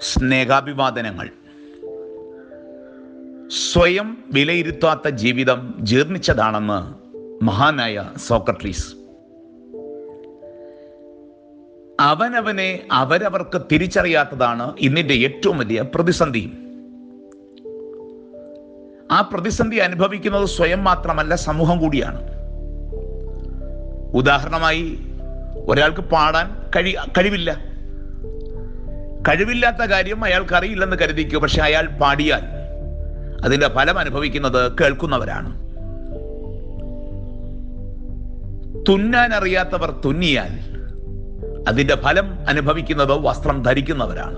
സ്നേഹാഭിവാദനങ്ങൾ സ്വയം വിലയിരുത്താത്ത ജീവിതം ജീർണിച്ചതാണെന്ന് മഹാനായ സോക്രട്ടീസ് അവനവനെ അവരവർക്ക് തിരിച്ചറിയാത്തതാണ് ഇന്നിന്റെ ഏറ്റവും വലിയ പ്രതിസന്ധി ആ പ്രതിസന്ധി അനുഭവിക്കുന്നത് സ്വയം മാത്രമല്ല സമൂഹം കൂടിയാണ് ഉദാഹരണമായി ഒരാൾക്ക് പാടാൻ കഴി കഴിവില്ല കഴിവില്ലാത്ത കാര്യം അയാൾക്ക് അറിയില്ലെന്ന് കരുതിക്കൂ പക്ഷെ അയാൾ പാടിയാൽ അതിന്റെ ഫലം അനുഭവിക്കുന്നത് കേൾക്കുന്നവരാണ് തുന്നാൻ അറിയാത്തവർ തുന്നിയാൽ അതിന്റെ ഫലം അനുഭവിക്കുന്നത് വസ്ത്രം ധരിക്കുന്നവരാണ്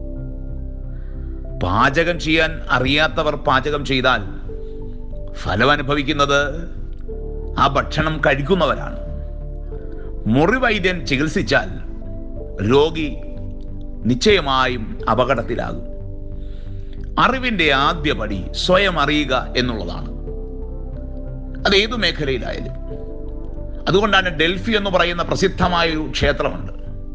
പാചകം ചെയ്യാൻ അറിയാത്തവർ പാചകം ചെയ്താൽ ഫലം അനുഭവിക്കുന്നത് ആ ഭക്ഷണം കഴിക്കുന്നവരാണ് മുറിവൈദ്യൻ ചികിത്സിച്ചാൽ രോഗി നിശ്ചയമായും അപകടത്തിലാകും അറിവിന്റെ ആദ്യ പടി സ്വയം അറിയുക എന്നുള്ളതാണ് അത് ഏതു മേഖലയിലായാലും അതുകൊണ്ടാണ് ഡൽഫി എന്ന് പറയുന്ന പ്രസിദ്ധമായ ഒരു ക്ഷേത്രമുണ്ട്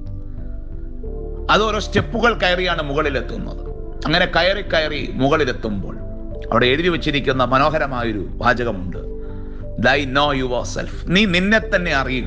അത് ഓരോ സ്റ്റെപ്പുകൾ കയറിയാണ് മുകളിലെത്തുന്നത് അങ്ങനെ കയറി കയറി മുകളിലെത്തുമ്പോൾ അവിടെ എഴുതി വച്ചിരിക്കുന്ന മനോഹരമായൊരു വാചകമുണ്ട് ദൈ നോ യുവർ സെൽഫ് നീ നിന്നെ തന്നെ അറിയുക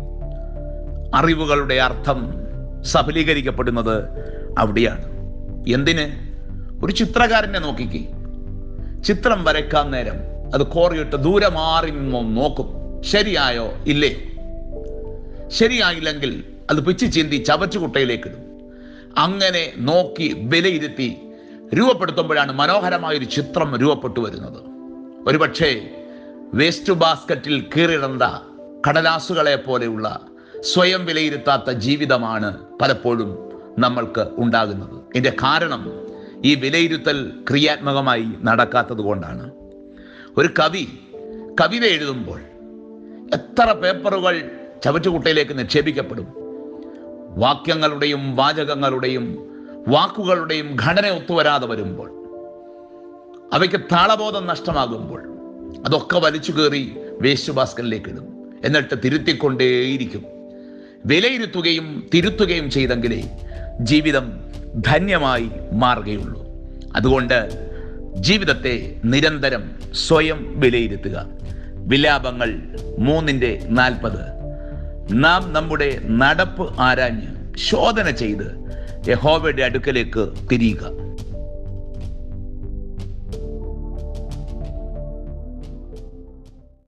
അറിവുകളുടെ അർത്ഥം സഫലീകരിക്കപ്പെടുന്നത് അവിടെയാണ് എന്തിന് ഒരു ചിത്രകാരനെ നോക്കിക്കേ ചിത്രം വരയ്ക്കാൻ നേരം അത് കോറിയിട്ട് ദൂരെ മാറി നിന്നോ നോക്കും ശരിയായോ ഇല്ലേ ശരിയായില്ലെങ്കിൽ അത് പിച്ചു ചിന്തി ചവച്ചുകുട്ടയിലേക്ക് ഇടും അങ്ങനെ നോക്കി വിലയിരുത്തി രൂപപ്പെടുത്തുമ്പോഴാണ് മനോഹരമായൊരു ചിത്രം രൂപപ്പെട്ടു വരുന്നത് ഒരുപക്ഷെ വേസ്റ്റ് ബാസ്ക്കറ്റിൽ കീറിടണ്ട കടലാസുകളെ പോലെയുള്ള സ്വയം വിലയിരുത്താത്ത ജീവിതമാണ് പലപ്പോഴും നമ്മൾക്ക് ഉണ്ടാകുന്നത് ഇതിന്റെ കാരണം ഈ വിലയിരുത്തൽ ക്രിയാത്മകമായി നടക്കാത്തത് കൊണ്ടാണ് ഒരു കവി കവിത എഴുതുമ്പോൾ എത്ര പേപ്പറുകൾ ചവറ്റുകുട്ടയിലേക്ക് നിക്ഷേപിക്കപ്പെടും വാക്യങ്ങളുടെയും വാചകങ്ങളുടെയും വാക്കുകളുടെയും ഘടന ഒത്തുവരാതെ വരുമ്പോൾ അവയ്ക്ക് താളബോധം നഷ്ടമാകുമ്പോൾ അതൊക്കെ വലിച്ചു കയറി വേസ്റ്റ് ബാസ്കറ്റിലേക്ക് ഇടും എന്നിട്ട് തിരുത്തിക്കൊണ്ടേയിരിക്കും വിലയിരുത്തുകയും തിരുത്തുകയും ചെയ്തെങ്കിലേ ജീവിതം ധന്യമായി മാറുകയുള്ളൂ അതുകൊണ്ട് ജീവിതത്തെ നിരന്തരം സ്വയം വിലയിരുത്തുക വിലാപങ്ങൾ മൂന്നിൻ്റെ നാൽപ്പത് നാം നമ്മുടെ നടപ്പ് ആരാഞ്ഞ് ശോധന ചെയ്ത് യഹോവയുടെ അടുക്കലേക്ക് തിരിയുക